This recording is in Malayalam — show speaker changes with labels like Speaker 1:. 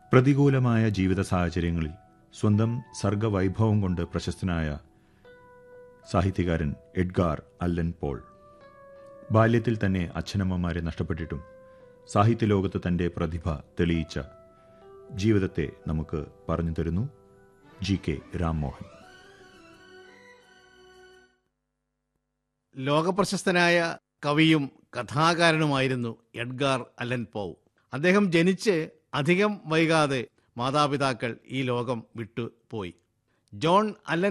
Speaker 1: പ്രതികൂലമായ ജീവിത സാഹചര്യങ്ങളിൽ സ്വന്തം സർഗവൈഭവം കൊണ്ട് പ്രശസ്തനായ സാഹിത്യകാരൻ എഡ്ഗാർ അല്ലൻ പോൾ ബാല്യത്തിൽ തന്നെ അച്ഛനമ്മമാരെ നഷ്ടപ്പെട്ടിട്ടും സാഹിത്യലോകത്ത് തന്റെ പ്രതിഭ തെളിയിച്ച ജീവിതത്തെ നമുക്ക് പറഞ്ഞു തരുന്നു ജി കെ രാംമോഹൻ
Speaker 2: ലോകപ്രശസ്തനായ കവിയും കഥാകാരനുമായിരുന്നു എഡ്ഗാർ അലൻ പൗ അദ്ദേഹം ജനിച്ച് അധികം വൈകാതെ മാതാപിതാക്കൾ ഈ ലോകം വിട്ടുപോയി ജോൺ അലൻ